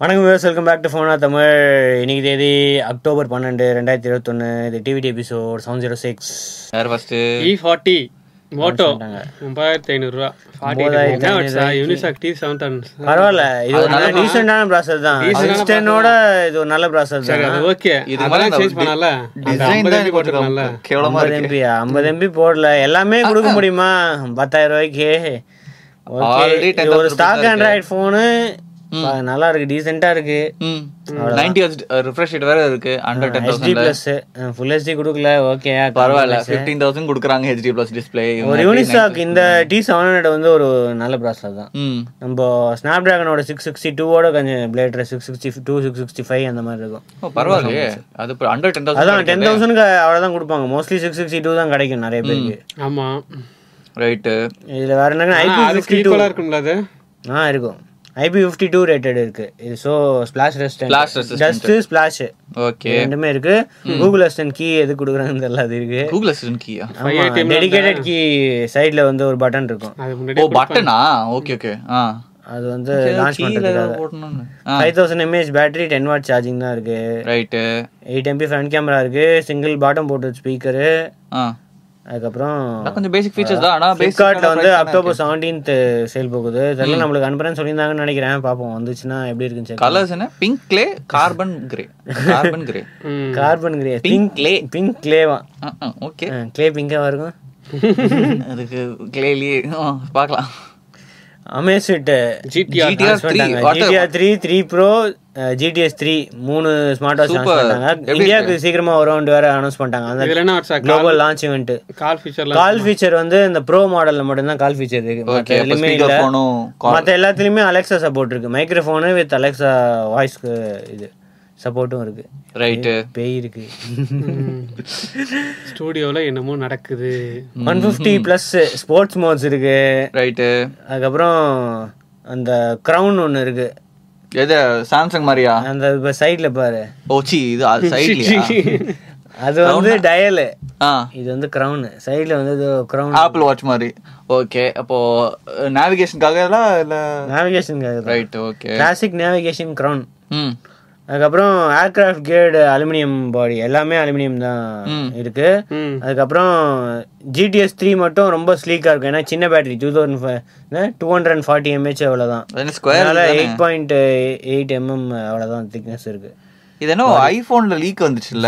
வணக்கம் views welcome back to ஃபோனா தமிழ் இன்னைக்கு தேதி அக்டோபர் பன்னெண்டு ரெண்டாயிரத்தி இருபத்தொன்று இது DVD episode seven zero six யார் ஃபர்ஸ்ட் இ ஃபார்ட்டி மோட்டோ சொல்லிட்டாங்க. ஒன்பதாயிரத்தி ஐநூறுரூவா ஃபார்ட்டி ஒன்பதாயிரத்தி என்ன ஐநூறு வருஷா யூனிசாக் டி செவன் தௌசண்ட் பரவாயில்ல இது ஒரு நல்ல டீசெண்டான ப்ராசஸ் தான் சிக்ஸ்டெனோட இது ஒரு நல்ல ப்ராசஸ் சரி தான் அது ஓகே இது அதெல்லாம் சேஞ்ச் பண்ணல டிசைன் தான் எனக்கு போட்டுக்கலாம்ல கொஞ்சம் கேவலமா ஐம்பது இருக்கு எம்பி ஐம்பது எம்பி போடல எல்லாமே கொடுக்க முடியுமா பத்தாயிரம் ரூபாய்க்கு Already ஓகே 10,000 ஒரு rupees ஸ்டாக் தான் ஆண்ட்ராய்டு ஃபோனு நல்லா இருக்கு டீசெண்டா இருக்கு ம் நைன்டி ரிஃப்ரெஷ் ரேட் வேற இருக்கு அண்டர் டென் ஹெச்டி தௌசண்ட்ல பிளஸ் ஃபுல் ஹெச்டி கொடுக்கல ஓகே பரவாயில்ல ஃபிஃப்டீன் தௌசண்ட் கொடுக்குறாங்க ஹெச்டி பிளஸ் டிஸ்பிளே ஒரு யூனிசாக் இந்த டி செவன் ஹண்ட்ரட் வந்து ஒரு நல்ல ப்ராசஸர் தான் ம் நம்ம ஸ்னாப் டிராகனோட சிக்ஸ் சிக்ஸ்டி டூவோட கொஞ்சம் blade six sixty two six sixty five அந்த மாதிரி இருக்கும் ஓ பரவாயில்லையே அது இப்போ அண்டர் டென் அதான் தௌசண்ட் டென் தௌசண்ட்க்கு அவ்வளோதான் கொடுப்பாங்க மோஸ்ட்லி சிக்ஸ் சிக்ஸ்டி டூ தான் கிடைக்கும் நிறைய பேருக்கு ஆமா ரைட்டு இதில் வேற என்ன ஆனா ஐபி அதுக்கு ஃபிஃப்டி டூ ஈக்குவலா இருக்கும்ல அது ஆ இருக்கும் ஐபி ஃபிஃப்டி டூ ரேட்டட் இருக்கு இது so splash resistant Splash resistant. Just splash okay ரெண்டுமே இருக்கு கூகுள் அசிஸ்டன்ட் கீ எது கொடுக்குறாங்கன்னு தெரியல அது இருக்கு கூகுள் அசிஸ்டன்ட் கீயா டெடிகேட்டட் கீ சைடில் வந்து ஒரு பட்டன் இருக்கும் அது ஓ முன்னாடி பட்டனா ஓகே ஓகே ஆ அது வந்து லான்ச் கீழ பண்ணுறதுக்காக போடணும்னு ஆ five thousand mAh battery ten watt charging தான் இருக்கு right eight MP front camera இருக்கு சிங்கிள் பாட்டம் போட்டு ஸ்பீக்கரு ஆ அதுக்கப்புறம் அதான் கொஞ்சம் பேசிக் ஃபீச்சர்ஸ் தான் ஆனா ஃப்ளிப்கார்ட்ல பேசிக் வந்து அக்டோபர் செவன்டீன்த் சேல் போகுது தெரியல நம்மளுக்கு அனுப்புறேன்னு சொல்லியிருந்தாங்கன்னு நினைக்கிறேன் பார்ப்போம் வந்துச்சுன்னா எப்படி இருக்குன்னு check கலர்ஸ் என்ன pink clay carbon grey carbon grey ம். Carbon grey Pink pink clay. Pink கிளேவா ஓகே கிளே பிங்காவா இருக்கும் அதுக்கு கிளேலியே பார்க்கலாம் Amazfit GTR GTR three GTR three three pro GTS three மூணு ஸ்மார்ட் வாட்ச் லான்ச் Super. பண்ணிட்டாங்க எப்படி இந்தியாவுக்கு சீக்கிரமா வரும்னு வேற அனௌன்ஸ் பண்ணிட்டாங்க அந்த இதுல என்ன வருஷா குளோபல் லான்ச் இவெண்ட் கால் ஃபீச்சர்ல கால் ஃபீச்சர் வந்து இந்த ப்ரோ மாடல்ல மட்டும்தான் கால் ஃபீச்சர் இருக்கு மத்த ஓகே அப்ப எதுலயுமே ஸ்பீக்கர் இல்ல போனும் மத்த எல்லாத்துலயுமே அலெக்சா சப்போர்ட் இருக்கு மைக்ரோஃபோனு வித் அலெக்சா வாய்ஸ்க்கு இது சப்போர்ட்டும் இருக்கு ரைட்டு பேய் இருக்கு ஸ்டூடியோல என்னமோ நடக்குது one fifty plus sports modes இருக்கு ரைட்டு அதுக்கப்புறம் அந்த க்ரௌன் ஒன்று இருக்கு எது சாம்சங் மாதிரியா அந்த இப்போ சைடில் பாரு ஓச்சி இது அது சைட்லயா அது வந்து டயலு ஆ இது வந்து க்ரௌன் சைடில் வந்து இது க்ரௌன் ஆப்பிள் வாட்ச் மாதிரி ஓகே அப்போ நேவிகேஷனுக்காக இல்ல நேவிகேஷனுக்காக right okay classic navigation crown ம் அதுக்கப்புறம் ஏர்கிராஃப்ட் கேர்டு அலுமினியம் பாடி எல்லாமே அலுமினியம் தான் ம். இருக்கு ம். அதுக்கப்புறம் ஜிடிஎஸ் த்ரீ மட்டும் ரொம்ப ஸ்லீக்காக இருக்கும் ஏன்னா சின்ன battery two thousand two hundred and forty mAh அவ்வளோதான் அது ஸ்கொயர் அதனால எயிட் பாயிண்ட் எயிட் எம்எம் அவ்வளோதான் திக்னஸ் இருக்கு இது என்ன ஐபோன்ல லீக் வந்துச்சுல்ல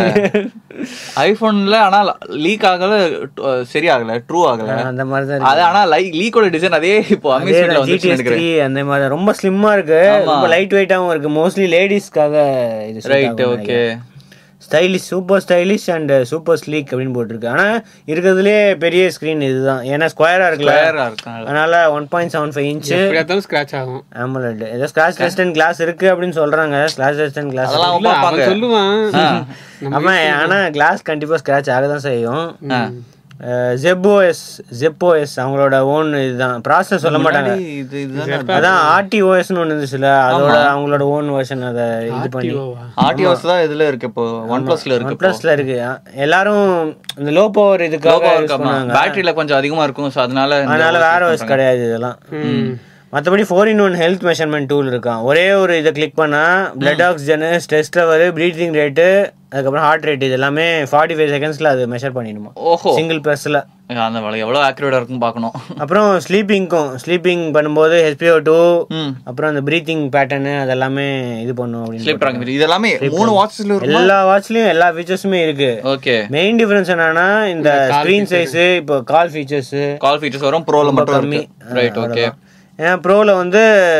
ஐபோன்ல ஆனா லீக் ஆகல அஹ், சரி ஆகல ட்ரூ ஆகல அந்த மாதிரி தான் அது ஆனா லீக்கோட டிசைன் அதே இப்போ அமேசான்ல வந்துச்சு ஜிடிஎஸ் நினைக்கிறேன் த்ரீ அந்த மாதிரி தான். ரொம்ப ஸ்லிம்மா இருக்கு ரொம்ப லைட் வெயிட்டாகவும் இருக்கு மோஸ்ட்லி லேடிஸ்க்காக இது right okay stylish super stylish and super sleek அப்படின்னு போட்டிருக்கு ஆனா இருக்கிறதுலே பெரிய ஸ்கிரீன் இதுதான் ஏன்னா ஸ்கொயரா இருக்குல்ல ஸ்கொயரா இருக்கும் அதனால one point seven five inch எப்படியா இருந்தாலும் ஸ்கிராச் ஆகும் ஆமலட் ஏதோ ஸ்கிராச் ரெஸ்டன் கிளாஸ் இருக்கு அப்படின்னு சொல்றாங்க ஸ்கிராச் ரெஸ்டன் கிளாஸ் அதெல்லாம் இல்ல, பார்ப்பாங்க அவன் சொல்லுவான் ஆமா ஆனா கிளாஸ் கண்டிப்பா ஸ்கிராச் ஆக தான் செய்யும் ஜெப்ஓஎஸ் ஜெப்ஓஎஸ் அவங்களோட ஓன் இதுதான் ப்ராசஸ் சொல்ல மாட்டாங்க இது இதுதான் அதான் ஆர்டிஓஎஸ்னு ஒன்று இருந்துச்சுல அதோட அவங்களோட ஓன் வெர்ஷன் அதை இது பண்ணி ஓவா. ஆர்டிஓஸ் தான் இதுல இருக்கு இப்போ ஒன் பிளஸ்ல இருக்கு ஒன் பிளஸ்ல இருக்கு அ- எல்லாரும் இந்த லோ பவர் இதுக்காக யூஸ் பண்ணுவாங்க பேட்டரியில கொஞ்சம் அதிகமா இருக்கும் ஸோ அதனால இந்த அதனால OS வேற use ஓஎஸ் கிடையாது இதெல்லாம் ம். மற்றபடி four in one health measurement tool இருக்கான் ஒரே ஒரு இதை கிளிக் பண்ணா blood oxygen stress level breathing rate அதுக்கப்புறம் ஹார்ட் ரேட் இது எல்லாமே ஃபார்ட்டி ஃபைவ் செகண்ட்ஸ்ல அது மெஷர் பண்ணிடுமா ஓஹோ சிங்கிள் ப்ரெஸ்ல அந்த வேலை எவ்வளவு ஆக்யூரேட்டா இருக்கும் பார்க்கணும் அப்புறம் ஸ்லீப்பிங்க்கும் ஸ்லீப்பிங் பண்ணும்போது ஹெச்பிஓ டூ ம் அப்புறம் அந்த ப்ரீத்திங் பேட்டர்னு அதெல்லாமே இது பண்ணும் அப்படின்னு ஸ்லீப் ட்ராக் இது எல்லாமே மூணு வாட்ச்ல இருக்கும் எல்லா வாட்ச்லயும் எல்லா ஃபீச்சர்ஸுமே இருக்கு ஓகே மெயின் டிஃபரன்ஸ் என்னன்னா இந்த ஸ்க்ரீன் சைஸ் இப்போ கால் ஃபீச்சர்ஸ் கால் ஃபீச்சர்ஸ் வரும் ப்ரோல மட்டும் கம்மி இருக்கு ரைட் ஓகே ஏன்னா ப்ரோவில் வந்து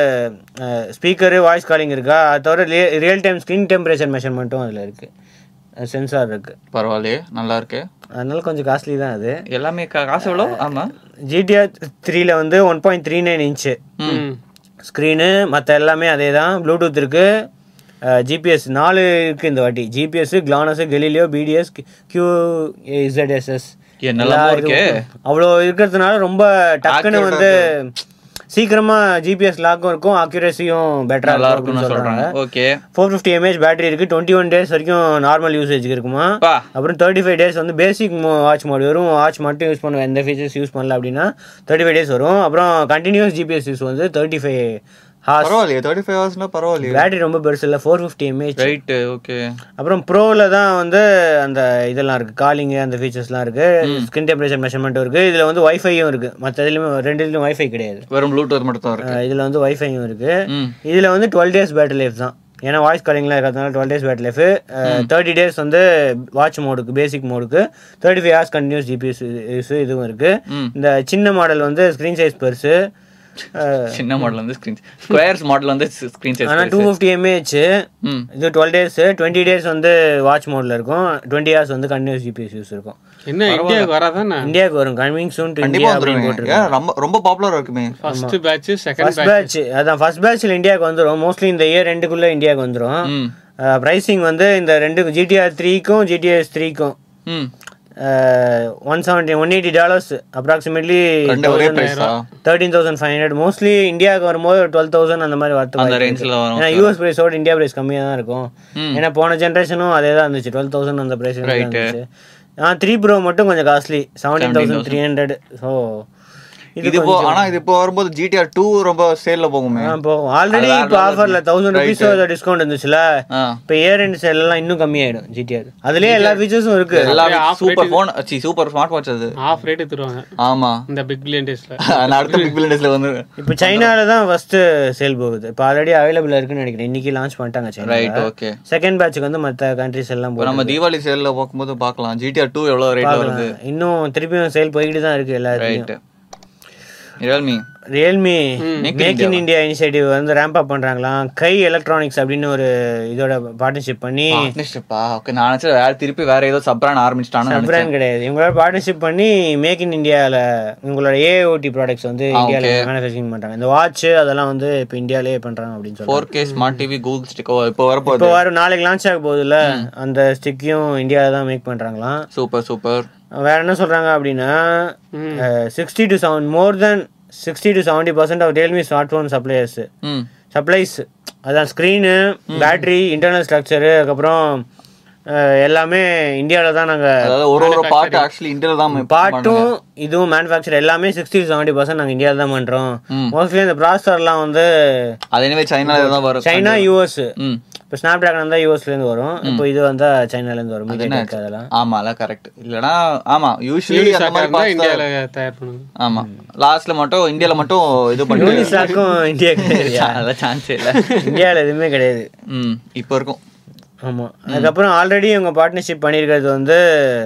ஸ்பீக்கரு வாய்ஸ் காலிங் இருக்கா அது தவிர ரியல் டைம் ஸ்க்ரீன் டெம்பரேச்சர் மெஷர்மெண்ட்டும் அதில் இருக்கு சென்சார் இருக்கு பரவாயில்லையே நல்லா இருக்கு அதனால கொஞ்சம் காஸ்ட்லி தான் அது எல்லாமே கா- காசு எவ்வளோ ஆமா ஜிடிஆர் த்ரீல வந்து one point three nine inch ம். ஸ்க்ரீனு மற்ற எல்லாமே அதே தான் ப்ளூடூத் இருக்கு ஜிபிஎஸ் நாலு இருக்கு இந்த வாட்டி GPS GLONASS Galileo BDS Q ZSS என்னெல்லாமோ இருக்கே அவ்வளோ இருக்கிறதுனால ரொம்ப டக்குன்னு வந்து சீக்கிரமா ஜிபிஎஸ் லாக்கும் இருக்கும் அக்யூரஸியும் பெட்டரா நல்லா இருக்கும் இருக்கும்னு அப்படின்னு சொல்றாங்க சொல்றாங்க okay four fifty mAh battery இருக்கு டுவெண்ட்டி ஒன் டேஸ் வரைக்கும் நார்மல் யூசேஜ்க்கு இருக்குமா பா அப்புறம் தேர்ட்டி ஃபைவ் டேஸ் வந்து பேசிக் வாட்ச் மோட் வரும் வாட்ச் மட்டும் யூஸ் பண்ணுவேன் எந்த ஃபீச்சர்ஸ் யூஸ் பண்ணல அப்படின்னா தேர்ட்டி ஃபைவ் டேஸ் வரும் அப்புறம் கண்டினியூஸ் ஜிபிஎஸ் யூஸ் வந்து தேர்ட்டி ஃபைவ் ஹார்ஸ் பரவாயில்லையே தேர்ட்டி ஃபைவ் ஹவர்ஸ்னா பரவாயில்லையே பேட்டரி ரொம்ப பெருசு இல்லை four fifty mAh right okay அப்புறம் ப்ரோவில் தான் வந்து அந்த இதெல்லாம் இருக்குது காலிங்கு அந்த ஃபீச்சர்ஸ்லாம் இருக்குது ஸ்கின் டெம்பரேச்சர் மெஷர்மெண்ட்டும் இருக்குது இதில் வந்து வைஃபையும் இருக்குது மற்ற இதுலையுமே ரெண்டு இதுலையும் வைஃபை கிடையாது வெறும் ப்ளூடூத் மட்டும் தான் இருக்கு இதில் வந்து வைஃபையும் இருக்குது ம் இதில் வந்து டுவெல் டேஸ் பேட்டரி லைஃப் தான் ஏன்னா வாய்ஸ் காலிங்லாம் இருக்கிறதுனால twelve days battery life thirty days வந்து வாட்ச் மோடுக்கு பேசிக் மோடுக்கு thirty five hours continuous GPS இதுவும் இருக்குது ம். இந்த சின்ன மாடல் வந்து ஸ்க்ரீன் சைஸ் பெருசு சின்ன மாடல் வந்து ஸ்கிரீன் ஸ்கொயர்ஸ் மாடல் வந்து ஸ்கிரீன் ஆனால் சைஸ் டூ ஃபிஃப்டி எம்ஏஹெச் ம் இது டுவெல் டேஸ் டுவெண்ட்டி டேஸ் வந்து வாட்ச் மோடில் இருக்கும் டுவெண்ட்டி ஹவர்ஸ் வந்து கண்டினியூஸ் ஜிபிஎஸ் யூஸ் இருக்கும் என்ன இந்தியாவுக்கு வராதானே இந்தியாவுக்கு வரும் கமிங் சூன் டு கண்டிப்பா இந்தியா அப்படின்னு வந்துருவேன் போட்டிருக்காங்க ஏன் ரொம்ப ரொம்ப பாப்புலரா இருக்குமே first batch second first batch அதான் ஃபர்ஸ்ட் பேட்ச்ல இந்தியாவுக்கு வந்துரும் மோஸ்ட்லி இந்த இயர் ரெண்டுக்குள்ள இந்தியாவுக்கு வந்துரும் ம் ப்ரைசிங் வந்து இந்த ரெண்டு ஜிடிஆர் த்ரீக்கும் ஜிடிஎஸ் த்ரீக்கும் ம் one seventy one eighty dollars approximately ரெண்டு ஒரே பிரைஸா thirteen thousand five hundred mostly இந்தியாவுக்கு வரும்போது டுவெல் தௌசண்ட் அந்த மாதிரி வரத்து அந்த வாய்ப்பு ரேஞ்சில் இருக்கு. வரும் ஏன்னா யூஎஸ் பிரைஸோட இந்தியா பிரைஸ் கம்மியாக தான் இருக்கும் ம். ஏன்னா போன ஜென்ரேஷனும் அதே தான் இருந்துச்சு டுவெல் தௌசண்ட் அந்த பிரைஸ் Right. இருந்துச்சு ஆ த்ரீ ப்ரோ மட்டும் கொஞ்சம் costly seventeen thousand three hundred so இது இப்போ ஆனா இது இப்போ வரும்போது ஜிடிஆர் டூ ரொம்ப சேல்ல போகுமே போகும் ஆல்ரெடி இப்போ ஆஃபர்ல தௌசண்ட் ருபீஸ் டிஸ்கவுண்ட் இருந்துச்சுல ஆ இப்போ இயர் ரெண்டு எல்லாம் இன்னும் கம்மியாயிடும் ஜிடிஆர் அதுலயே எல்லா ஃபீச்சர்ஸும் இருக்கு எல்லாமே off super phone C super smart watch அது ஆஃப் ரேட் தருவாங்க ஆமா இந்த பிக் பில்லியன் டேஸ்ல நான் அடுத்த பிக் பில்லியன் டேஸ்ல வந்து இப்போ சைனால தான் ஃபர்ஸ்ட் சேல் போகுது இப்போ ஆல்ரெடி அவைலபிள் இருக்குன்னு நினைக்கிறேன் இன்னைக்கு லான்ச் பண்ணிட்டாங்க ரைட் சைனா ஓகே செகண்ட் பேட்சுக்கு வந்து மற்ற கண்ட்ரிஸ் எல்லாம் இப்போ நம்ம தீபாவளி சேல்ல பார்க்கும்போது பார்க்கலாம் ஜிடிஆர் டூ எவ்வளவு ரேட்ல வருது போகலாம் இன்னும் திருப்பியும் சேல் போய்கிட்டு தான் இருக்கு எல்லாத்துலயும் right Realme Realme Make in make in India initiative வந்து ரேம்ப் அப் பண்றாங்களாம் கை எலக்ட்ரானிக்ஸ் அப்படின்னு ஒரு இதோட பார்ட்னர்ஷிப் பண்ணி பார்ட்னர்ஷிப்பா ஓகே நான் நினைச்சேன் வேற திருப்பி வேற ஏதோ சப்ரான் ஆரம்பிச்சிட்டான்னு நினைச்சேன் பிராண்ட் கிடையாது இவங்களோட பார்ட்னர்ஷிப் பண்ணி மேக் இன் இந்தியாவில் உங்களோட ஏஓடி ப்ராடக்ட்ஸ் வந்து இந்தியாவில் மேனுஃபேக்சரிங் பண்றாங்க இந்த வாட்ச் அதெல்லாம் வந்து இப்போ இந்தியாவிலேயே பண்றாங்க அப்படின்னு சொல்றாங்க four K smart TV Google ஸ்டிக்கோ இப்போ வரப்போகுது இப்போ வர நாளைக்கு லான்ச் ஆக போகுதுல்ல அந்த ஸ்டிக்கையும் இந்தியாவில் தான் மேக் பண்றாங்களாம் சூப்பர் சூப்பர் வேற என்ன சொல்றாங்க அப்படின்னா sixty to seven more than sixty to seventy percent of Realme smart phone suppliers ம் சப்ளைஸ் அதான் ஸ்க்ரீனு பேட்டரி இன்டர்னல் ஸ்ட்ரக்சரு அதுக்கப்புறம் அஹ், எல்லாமே இந்தியாவில் தான் நாங்கள் அதாவது ஒரு ஒரு பார்ட் ஆக்சுவலி இந்தியால தான் make பாட்டும் இதுவும் மேனுஃபேக்சர் எல்லாமே சிக்ஸ்டி டு செவன்டி பர்சன்ட் நாங்கள் இந்தியாவில் தான் பண்ணுறோம் ம். மோஸ்ட்லி இந்த ப்ராசஸர்லாம் வந்து அது எனவே சைனால தான் வரும் சைனா யூஎஸ் ம் இப்போ ஸ்னாப் ட்ராகன் வந்தால் யூஎஸ்லேருந்து வரும் இப்போ இது வந்தால் சைனாலேருந்து வரும் மீடியா அதெல்லாம் ஆமால கரெக்ட் இல்லனா ஆமா யூஸ்வலி அந்த மாதிரி இருந்தா parts தான்- இந்தியால தயார் பண்ணுவாங்க ஆமா லாஸ்ட்ல மட்டும் இந்தியால மட்டும் இது பண்ணி யூனிஸ்லாக்கும் இந்தியா கிடையாது அதெல்லாம் சான்ஸே இல்ல இந்தியாவில் எதுவுமே கிடையாது ம் இப்போ இருக்கும் ஆமாம் அதுக்கப்புறம் ஆல்ரெடி இவங்க பார்ட்னர்ஷிப் பண்ணியிருக்கிறது வந்து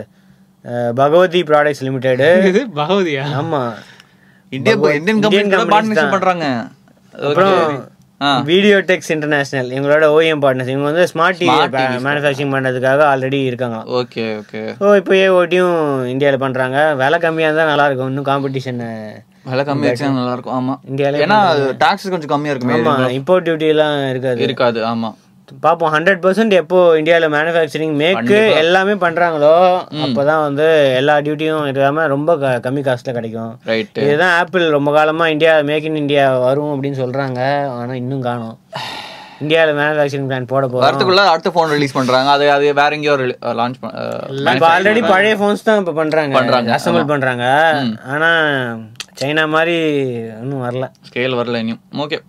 அஹ், பகவதி ப்ராடக்ட்ஸ் லிமிடெடு இது பகவதியா ஆமாம் India Indian company companies partnership தான். பண்றாங்க அப்புறம் ஆ வீடியோ டெக்ஸ் இன்டர்நேஷனல் இவங்களோட ஓஎம் பார்ட்னர்ஸ் இவங்க வந்து smart TV Smart TVs manufacturing பண்ணுறதுக்காக ஆல்ரெடி இருக்காங்க ஓகே ஓகே ஸோ இப்போ ஏஓடியும் இந்தியாவில் பண்ணுறாங்க விலை கம்மியாக இருந்தால் நல்லா இருக்கும் இன்னும் காம்படிஷன் விலை கம்மி வச்சா நல்லா இருக்கும் ஆமா இந்தியாவிலே ஏன்னா டாக்ஸ் கொஞ்சம் கம்மியா இருக்குமே ஆமாம் இம்போர்ட் டியூட்டிலாம் இருக்காது இருக்காது ஆமா பார்ப்போம் ஹண்ட்ரட் பர்சன்ட் எப்போ இந்தியாவில் மேனுஃபேக்சரிங் மேக்கு எல்லாமே பண்ணுறாங்களோ அப்போ தான் வந்து எல்லா டியூட்டியும் இல்லாமல் ரொம்ப க- கம்மி காஸ்ட்டில் கிடைக்கும் ரைட் இதுதான் ஆப்பிள் ரொம்ப காலமாக இந்தியா மேக் இன் இந்தியா வரும் அப்படின்னு சொல்கிறாங்க ஆனால் இன்னும் காணும் இந்தியாவில் மேனுஃபேக்சரிங் பிளான் போட போகிறோம் வரதுக்குள்ள அடுத்த போன் ரிலீஸ் பண்றாங்க அது அது வேற எங்கேயோ லான்ச் இப்போ ஆல்ரெடி பழைய ஃபோன்ஸ் தான் இப்போ பண்ணுறாங்க பண்றாங்க, அசம்பிள் பண்ணுறாங்க ஆனால் சைனா மாதிரி இன்னும் வரல ஸ்கேல் வரல இன்னும் ஓகே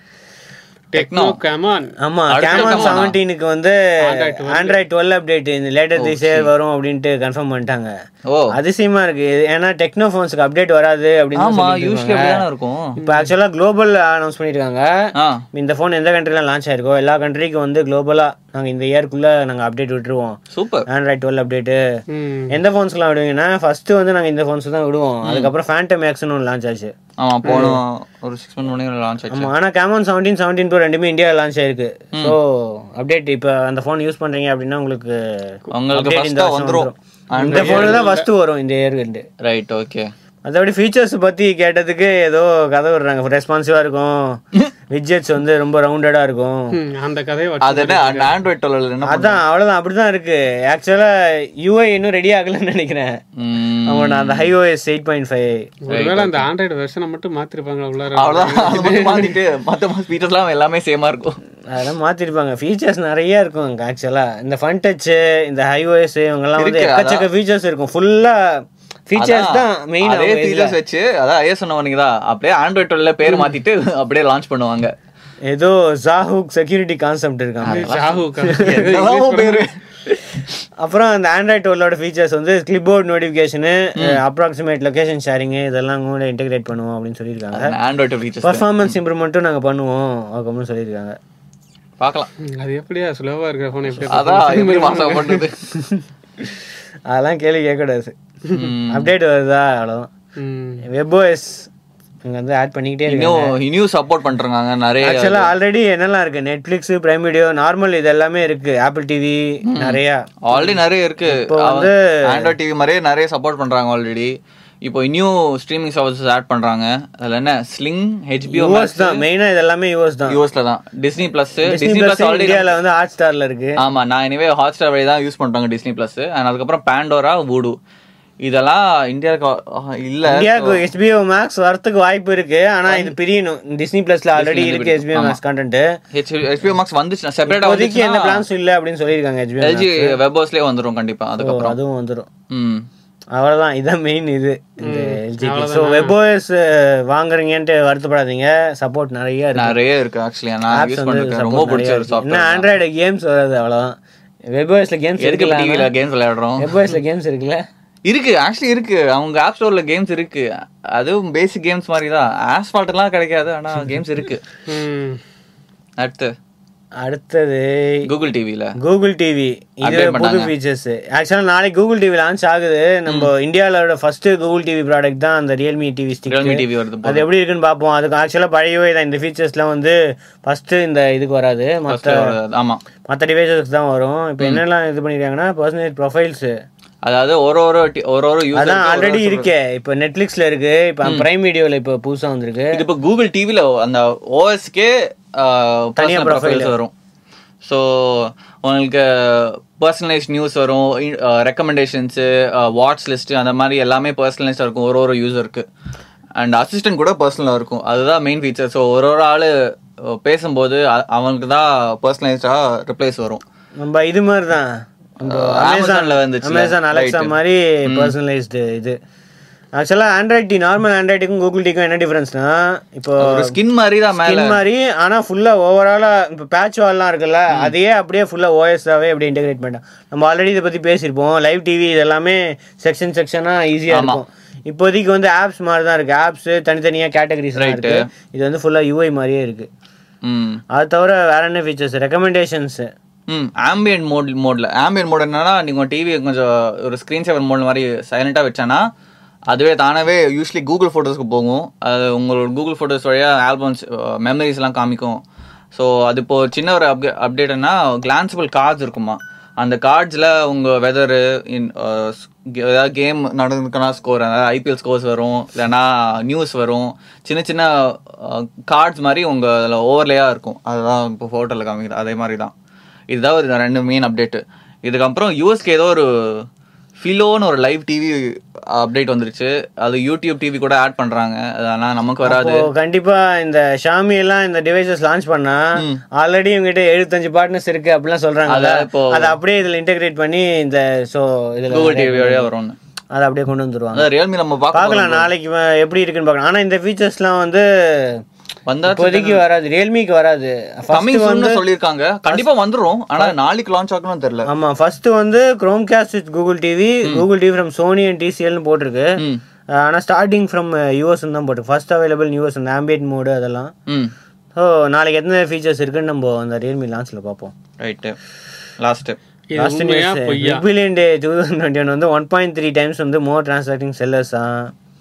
டெக்னோ கேமான் ஆமா அடுத்த கேமன் வருஷமா? செவன்டீனுக்கு வந்து ஆண்ட்ராய்ட் டுவெல் அப்டேட் இந்த லேட்டர் திஸ் இயர் வரும் அப்படின்ட்டு கன்ஃபார்ம் பண்ணிட்டாங்க ஓ அதிசயமா இருக்கு இது ஏன்னா டெக்னோ ஃபோன்ஸ்க்கு அப்டேட் வராது அப்படின்னு ஆமா சொல்லிட்டு யூஸ்வலி இருக்காங்க. அப்படிதானே இருக்கும் இப்போ ஆக்சுவலாக குளோபல் அனௌன்ஸ் பண்ணியிருக்காங்க ஆ இந்த ஃபோன் எந்த கண்ட்ரிலாம் லான்ச் ஆயிருக்கோ எல்லா கண்ட்ரிக்கும் வந்து குளோபலாக நாங்கள் இந்த இயர்க்குள்ளே நாங்கள் அப்டேட் விட்டுருவோம் சூப்பர் ஆண்ட்ராய்ட் டுவெல் அப்டேட்டு ம் எந்த ஃபோன்ஸ்க்குலாம் விடுவீங்கன்னா ஃபர்ஸ்ட் வந்து நாங்கள் இந்த ஃபோன்ஸ் தான் விடுவோம் அதுக்கப்புறம் ஃபேண்டம் மேக்ஸ்னு ஒன்று லான்ச் ஆச்சு ஆமா போன ஒரு சிக்ஸ் மந்த் முன்னாடி லான்ச் ஆச்சு ஆமா ஆனால் கேமன் செவன்டீன் செவன்டீன் ப்ரோ ரெண்டுமே இந்தியாவில் லான்ச் ஆயிருக்கு ஸோ அப்டேட் இப்போ அந்த ஃபோன் யூஸ் பண்றீங்க அப்படின்னா உங்களுக்கு உங்களுக்கு update இந்த ஃபர்ஸ்டா வருஷம் வந்துரும் வந்துரும். இந்த ஃபோனில் தான் ஃபர்ஸ்ட் வரும் இந்த இயர்க்கு ரைட் ஓகே அதோட ஃபீச்சர்ஸ் பத்தி கேட்டதுக்கு ஏதோ கதை விடுறாங்க ரெஸ்பான்சிவா இருக்கும் விட்ஜெட்ஸ் வந்து ரொம்ப ரவுண்டடா இருக்கும் ம், அந்த கதையை அது என்ன அந்த ஆண்ட்ராய்ட் டுவெல் என்ன அதான் அவ்வளவுதான் அப்படிதான் இருக்கு ஆக்சுவலா யூஐ இன்னும் ரெடி ஆகலன்னு நினைக்கிறேன் ம், அவங்க அந்த ஹைஓஎஸ் எயிட் பாயிண்ட் ஃபைவ் ஒருவேளை அந்த ஆண்ட்ராய்டு வெர்ஷனை மட்டும் மாத்திருப்பாங்க உள்ளார அவ்வளவுதான் அது மட்டும் மாத்திட்டு மத்த ஃபீச்சர்ஸ்லாம் எல்லாமே சேமா இருக்கும் அதெல்லாம் மாத்திருப்பாங்க ஃபீச்சர்ஸ் நிறைய இருக்கும் அங்க ஆக்சுவலா இந்த ஃபன் டச் இந்த ஹைஓஎஸ் இவங்கெல்லாம் வந்து இருக்கு, எக்கச்சக்க ஃபீச்சர்ஸ் இருக்கும் ஃபுல்லா ஃபீச்சர்ஸ் தான் மெயின் அதே ஃபீச்சர்ஸ் வச்சு அதான் ஐஎஸ் சொன்னவனுக்கு தான் அப்படியே ஆண்ட்ராய்ட் டுவெல்ல பேர் மாத்திட்டு அப்படியே லான்ச் பண்ணுவாங்க ஏதோ ஜாஹூக் செக்யூரிட்டி கான்செப்ட் இருக்காங்க ஜாஹூ என்னெல்லாமோ பேரு அப்புறம் அந்த ஆண்ட்ராய்ட் டுவெல்லோட ஃபீச்சர்ஸ் வந்து clipboard notification approximate location sharing இதெல்லாம் கூட இன்டெகிரேட் பண்ணுவோம் அப்படின்னு சொல்லியிருக்காங்க ஆண்ட்ராய்டு ஃபீச்சர்ஸ் பர்ஃபார்மன்ஸ் இம்ப்ரூவ்மெண்ட்டும் நாங்கள் பண்ணுவோம் அப்படின்னு சொல்லியிருக்காங்க பார்க்கலாம் அது எப்படியா ஸ்லோவா இருக்கிற போன் எப்படி அதான் எப்படி மாசம் பண்ணுது அதெல்லாம் கேள்வி கேட்கக்கூடாது ம். அப்டேட் வருதா அவ்வளோதான் ம். வெப்ஓஎஸ் இங்கே வந்து ஆட் பண்ணிக்கிட்டே இருக்காங்க இன்னும் இன்னும் சப்போர்ட் பண்றாங்க நிறைய ஆக்சுவலாக ஆல்ரெடி என்னெல்லாம் இருக்கு நெட்ஃப்ளிக்ஸ் பிரைம் வீடியோ நார்மல் இது எல்லாமே இருக்கு ஆப்பிள் டிவி நிறையா ஆல்ரெடி நிறைய இருக்கு இப்போ வந்து ஆண்ட்ராய்ட் டிவி மாதிரியே நிறைய சப்போர்ட் பண்றாங்க ஆல்ரெடி இப்போ இன்னும் ஸ்ட்ரீமிங் சர்வீசஸ் ஆட் பண்றாங்க அதுல என்ன ஸ்லிங் ஹெச்பிஓ யூஎஸ் தான் மெயினாக இது எல்லாமே யூஎஸ் தான் யூஎஸ்ல தான் Disney plus Disney Disney plus plus already இந்தியாவில் வந்து ஹாட் ஸ்டாரில் இருக்கு ஆமா நான் இனிமே ஹாட் ஸ்டார் வழி தான் யூஸ் பண்றாங்க டிஸ்னி பிளஸ் அண்ட் அதுக்கப்புறம் பேண்டோரா வூடு இதெல்லாம் இந்தியாவுக்கு ஆஹ், இல்ல இந்தியாவுக்கு ஹெச்பிஓ மேக்ஸ் வரதுக்கு வாய்ப்பு இருக்கு ஆனா இது பிரியணும் டிஸ்னி பிளஸ்ல ஆல்ரெடி இருக்கு HBO Max content HBO Max வந்துச்சு செப்பரேட்டா இப்போதைக்கு எந்த வந்துச்சுன்னா பிளான்ஸ் இல்ல அப்படின்னு சொல்லியிருக்காங்க ஹெச்பிஓ எல்ஜி வெப்பர்ஸ்லயே வந்துரும் கண்டிப்பா அதுக்கப்புறம் அதுவும் வந்துடும் ம் அவ்வளவுதான் இதான் மெயின் இது இந்த எல்ஜிக்கு ஸோ வெப்ஓஎஸ் வாங்குறீங்கன்ட்டு வருத்தப்படாதீங்க சப்போர்ட் நிறைய இருக்கு நிறைய இருக்கு ஆக்சுவலி நான் ஆப்ஸ் யூஸ் வந்து பண்ணிருக்கேன் support ரொம்ப நிறைய பிடிச்ச ஒரு இருக்கு. என்ன சாஃப்ட்வேர் ஆண்ட்ராய்டு கேம்ஸ் வராது அவ்வளவுதான் வெப்ஓஎஸ்ல கேம்ஸ் எதுக்கு இருக்குல்ல டிவில கேம்ஸ் விளையாடுறோம் வெப்ஓஎஸ்ல கேம்ஸ் இருக்குல்ல இருக்கு ஆக்சுவலி இருக்கு அவங்க ஆப் ஸ்டோர்ல கேம்ஸ் இருக்கு அதுவும் பேசிக் கேம்ஸ் மாதிரி தான் ஆஸ்பால்ட் எல்லாம் கிடைக்காது ஆனா கேம்ஸ் இருக்கு ம். அடுத்து அடுத்தது கூகுள் டிவில கூகுள் டிவி இது Update புது பண்ணாங்க. ஃபீச்சர்ஸ் ஆக்சுவலாக நாளைக்கு கூகுள் டிவி லான்ச் ஆகுது நம்ம இந்தியாவோட ஃபர்ஸ்ட் கூகுள் டிவி ப்ராடக்ட் தான் அந்த Realme TV stick Realme TV வருது அது எப்படி இருக்குன்னு பார்ப்போம் அதுக்கு ஆக்சுவலாக பழையவே தான் இந்த ஃபீச்சர்ஸ்லாம் வந்து ஃபர்ஸ்ட் இந்த இதுக்கு வராது மற்ற First ஆமா மற்ற டிவைசஸ்க்கு தான் வரும் இப்போ என்னெல்லாம் இது பண்ணிருக்காங்கன்னா பர்சனேஜ் ப்ரொஃபைல்ஸ் அதாவது ஒரு ஒரு டி- ஒரு ஒரு அதான் யூசர் ஆல்ரெடி இருக்கே இப்போ நெட்ஃப்ளிக்ஸ்ல இருக்கு இப்போ பிரைம் வீடியோவில் இப்போ புதுசாக வந்திருக்கு இது இப்போ கூகுள் டிவில அந்த ஓஎஸ்க்கே தனியா ப்ரொஃபைல்ஸ் வரும் ஸோ உங்களுக்கு பர்சனலைஸ் நியூஸ் வரும் ரெக்கமெண்டேஷன்ஸு வாட்ச் லிஸ்ட் அந்த மாதிரி எல்லாமே பர்சனலைஸாக இருக்கும் ஒரு ஒரு யூசருக்கு அண்ட் அசிஸ்டன்ட் கூட பர்சனலாக இருக்கும் அதுதான் மெயின் ஃபீச்சர் ஸோ ஒரு ஒரு ஆள் பேசும்போது அ- அவனுக்கு தான் பர்சனலைஸ்டாக ரிப்ளைஸ் வரும் நம்ம இது மாதிரி தான் Amazonல வந்துச்சுல, அமேசான் அலெக்ஸா right. மாதிரி பர்சனலைஸ்டு இது ஆக்சுவலாக ஆண்ட்ராய்ட் டி நார்மல் ஆண்ட்ராய்டுக்கும் கூகுள் டிக்கும் என்ன டிஃபரன்ஸ்னா இப்போ ஒரு ஸ்கின் மாதிரி தான் மேலே ஸ்கின் மாதிரி ஆனால் ஃபுல்லாக ஓவராலாக இப்போ பேட்ச் வால்லாம் இருக்குல்ல அதையே அப்படியே ஃபுல்லாக ஓஎஸ்ஸாகவே அப்படியே இன்டெகிரேட் பண்ணிட்டோம் நம்ம ஆல்ரெடி இதை பற்றி பேசியிருப்போம் லைவ் டிவி இதெல்லாமே செக்ஷன் செக்ஷனாக ஈஸியாக ஆமா. இருக்கும் இப்போதைக்கு வந்து ஆப்ஸ் மாதிரி தான் இருக்குது ஆப்ஸ் தனித்தனியாக கேட்டகரிஸ் Right. இருக்கு இது வந்து ஃபுல்லாக யூஐ மாதிரியே இருக்குது ம் அது தவிர வேற என்ன ஃபீச்சர்ஸ் ரெக்கமெண்டேஷன்ஸு ம் ஆம்பியன்ட் மோட் மோட்ல ஆம்பியன்ட் மோட் என்னன்னா நீங்க டிவி கொஞ்சம் ஒரு ஸ்க்ரீன் சேவர் மோட் மாதிரி சைலண்டா வச்சானா அதுவே தானாவே யூஸ்வலி கூகுள் ஃபோட்டோஸ்க்கு போகும் அது உங்களோட கூகுள் ஃபோட்டோஸ் வழியாக ஆல்பம்ஸ் மெமரிஸ்லாம் காமிக்கும் ஸோ அது இப்போ சின்ன ஒரு அப்டே அப்டேட்னா கிளான்சபிள் கார்ட்ஸ் இருக்குமா அந்த கார்ட்ஸில் உங்கள் வெதரு இன் ஏதாவது கேம் நடந்துருக்குன்னா ஸ்கோர் அதாவது ஐபிஎல் ஸ்கோர்ஸ் வரும் இல்லைன்னா நியூஸ் வரும் சின்ன சின்ன கார்ட்ஸ் மாதிரி உங்கள் அதில் ஓவர்லேயாக இருக்கும் அதுதான் இப்போ ஃபோட்டோவில் காமிக்குது அதே மாதிரி தான் இதுதான் ஒரு ரெண்டு மெயின் அப்டேட்டு இதுக்கப்புறம் யூஎஸ்க்கு ஏதோ ஒரு ஃபிலோன்னு ஒரு லைவ் டிவி அப்டேட் வந்துருச்சு அது யூடியூப் டிவி கூட ஆட் பண்றாங்க அது ஆனா நமக்கு வராது இப்போ கண்டிப்பா இந்த ஷாமி எல்லாம் இந்த டிவைசஸ் லான்ச் பண்ணா ஆல்ரெடி இவங்ககிட்ட எழுபத்தஞ்சு பார்ட்னர்ஸ் இருக்கு அப்படிலாம் சொல்றாங்கல்ல அதான் இப்போ- அதை அப்படியே இதுல இன்டெகிரேட் பண்ணி இந்த ஷோ இதுல கூகுள் டிவி வழியா வரும்னு அதை அப்படியே கொண்டு வந்துருவாங்க அதான் ரியல்மி நம்ம பார்க்கலாம் பார்க்கலாம் நாளைக்கு வ- எப்படி இருக்குன்னு பார்க்கலாம் ஆனா இந்த ஃபீச்சர்ஸ்லாம் வந்து வந்தா இப்போதைக்கு வராது ரியல்மிக்கு வராது கம்மிங் ஃபர்ஸ்ட் வந்து சொல்லியிருக்காங்க கண்டிப்பா வந்துரும் ஆனா நாளைக்கு லான்ச் ஆகணும்னு தெரியல ஆமா ஃபர்ஸ்ட் வந்து Chromecast with Google TV Google TV from Sony and டிசிஎல்னு போட்டிருக்கு ம் ஆனா ஸ்டார்டிங் ஃப்ரம் யூஎஸ் தான் போட்டு ஃபர்ஸ்ட் அவைலபிள் யூஎஸ் அந்த ஆம்பியட் மோடு அதெல்லாம் ம் ஸோ நாளைக்கு எத்தனை ஃபீச்சர்ஸ் இருக்குன்னு நம்ம அந்த ரியல்மி லான்ச்சில் பார்ப்போம் ரைட்டு லாஸ்ட் இது லாஸ்ட் உண்மையா நியூஸ் பொய்யா big billion day two thousand twenty one வந்து ஒன் பாயிண்ட் த்ரீ டைம்ஸ் வந்து மோர் டிரான்சாக்டிங் செல்லர்ஸ் தான்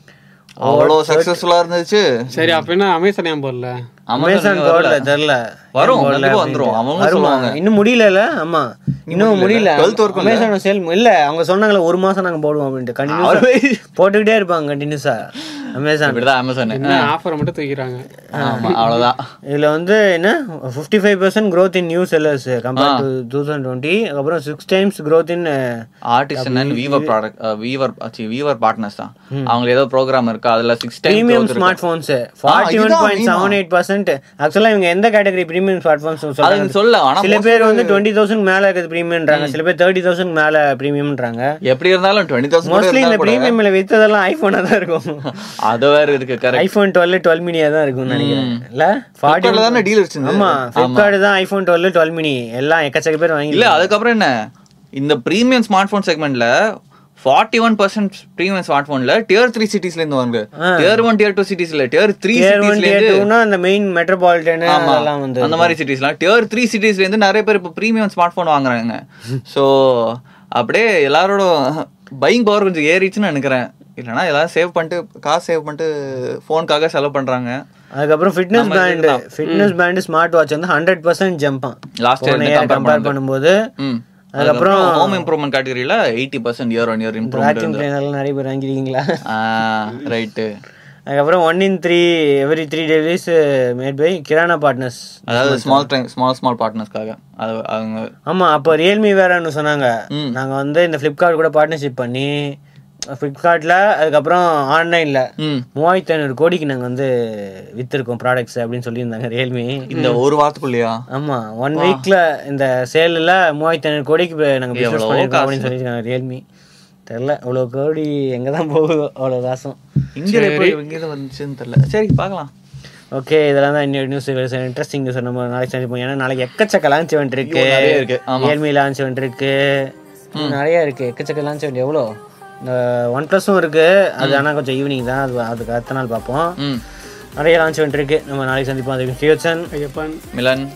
அவ்வளோ சக்சஸ்ஃபுல்லா இருந்துச்சு சரி அப்ப என்ன அமேசான் ஏன் போடல அமேசான் வரல. போடல தெரில வரும், கண்டிப்பா வந்துரும். அவங்க சொல்லுவாங்க. இன்னும் முடியல ஆமா இன்னும் முடியல 12th வரைக்கும் இல்ல? அமேசான் சேல் இல்ல அவங்க சொன்னாங்களே ஒரு மாசம் நாங்க போடுவோம் அப்படின்ட்டு கண்டினியூஸ் போட்டுக்கிட்டே இருப்பாங்க கண்டினியூஸா அமேசான் இப்படிதான் அமேசான் என்ன ஆஃபரை மட்டும் தூக்கிறாங்க ஆமா அவ்வளவுதான் இதுல வந்து என்ன fifty five percent growth in new sellers compare to two thousand twenty அப்புறம் six times growth in artist and weaver product weaver weaver partners தான் அவங்க ஏதோ ப்ரோக்ராம் இருக்கு அதுல six time premium smart phones forty one point seven eight percent percent ஆக்சுவலாக இவங்க எந்த category premium smart phones அது சொல்றாங்க நீ சொல்ல ஆனா சில பேர் வந்து டுவெண்ட்டி தௌசண்ட் மேலே இருக்குது ப்ரீமியம்ன்றாங்க சில பேர் தேர்ட்டி தௌசண்ட் மேலே ப்ரீமியம்ன்றாங்க எப்படி இருந்தாலும் டுவெண்ட்டி தௌசண்ட் மோஸ்ட்லி இந்த ப்ரீமியம்ல வித்ததெல்லாம் ஐஃபோனாக தான் இருக்கும் அது வேற இருக்கு கரெக்ட் ஐஃபோன் டுவெல் டுவெல் மினியா தான் இருக்கும்னு நினைக்கிறேன் இல்ல ஃபார்ட்டி தானே டீல் வச்சிருந்தது ஆமா ஃபிளிப்கார்ட் தான் ஐஃபோன் டுவெல் டுவெல் மினி எல்லாம் எக்கச்சக்க பேர் வாங்கி இல்ல அதுக்கப்புறம் என்ன இந்த பிரீமியம் ஸ்மார்ட் போன் செக்மெண்ட்ல forty one percent premium smart போன்ல டியர் த்ரீ சிட்டிஸ்ல இருந்து வாங்க டியர் ஒன் டியர் டூ சிட்டிஸ்ல டியர் த்ரீ Tier one, சிட்டிஸ்ல tier இருந்து two னா அந்த மெயின் மெட்ரோபாலிட்டன் ஆமா அதெல்லாம் வந்து அந்த மாதிரி சிட்டிஸ்லாம் டியர் த்ரீ சிட்டிஸ்ல இருந்து நிறைய பேர் இப்போ ப்ரீமியம் ஸ்மார்ட் போன் வாங்குறாங்க ஸோ அப்படியே எல்லாரோட பையிங் பவர் கொஞ்சம் ஏறிச்சுன்னு நினைக்கிறேன் இல்லைன்னா எல்லாரும் சேவ் பண்ணிட்டு காசு சேவ் பண்ணிட்டு ஃபோனுக்காக செலவு பண்றாங்க அதுக்கப்புறம் fitness band fitness band smart watch வந்து ஹண்ட்ரட் பர்சன்ட் ஜம்பான் லாஸ்ட் இயர் கம்பேர் பண்ணும்போது ம் அதுக்கப்புறம் அதுக்கப்புறம் ஹோம் இம்ப்ரூவ்மெண்ட் கேட்டகரியில eighty percent year one year improvement vacuum கிளீனர்லாம் நிறைய பேர் வாங்கிருக்கீங்களா ரைட்டு அதுக்கப்புறம் one in three every three deliveries made by kirana partners அதாவது ஸ்மால் டைம் ஸ்மால் ஸ்மால் பார்ட்னர்ஸ்க்காக அது அவங்க ஆமா அப்போ ரியல்மி வேறன்னு சொன்னாங்க ம். நாங்க வந்து இந்த ஃப்ளிப்கார்ட் கூட பார்ட்னர்ஷிப் பண்ணி ஃப்ளிப்கார்ட்ல அதுக்கப்புறம் ஆன்லைன்ல ம் மூவாயிரத்தி ஐநூறு கோடிக்கு நாங்க வந்து வித்திருக்கோம் ப்ராடக்ட்ஸ் அப்படின்னு சொல்லியிருந்தாங்க ரியல்மி இந்த ஒரு வாரத்துக்குள்ளேயா ஆமா ஒன் வீக்ல இந்த சேல்ல மூவாயிரத்தி ஐநூறு கோடிக்கு இப்ப நாங்க பிசினஸ் எவ்வளவோ பண்ணிருக்கோம் அப்படின்னு சொல்லியிருக்காங்க ரியல்மி தெரியல அவ்வளோ கோடி எங்க தான் போகுதோ அவ்வளோ காசும் இந்தியாவில் எப்படி இங்கே வந்துச்சுன்னு தெரியல சரி பார்க்கலாம் ஓகே இதெல்லாம் தான் இன்னொரு நியூஸ் இன்ட்ரெஸ்டிங் நியூஸ் நம்ம நாளைக்கு சந்திப்போம் ஏன்னா நாளைக்கு எக்கச்சக்க லான்ச் event இருக்கு ஐயோ, நிறைய இருக்கு. ஆமா. ரியல்மி லான்ச் event இருக்கு நிறைய இருக்கு எக்கச்சக்க லான்ச் event எவ்வளோ இந்த ஒன் ப்ளஸும் இருக்கு அது ஆனால் கொஞ்சம் ஈவினிங் தான் அது அதுக்கு அடுத்த நாள் பார்ப்போம் ம் நிறைய லான்ச் event இருக்கு நம்ம நாளைக்கு சந்திப்போம் அதுக்கு ஃபியூச்சன் ஐயப்பன் மிலன்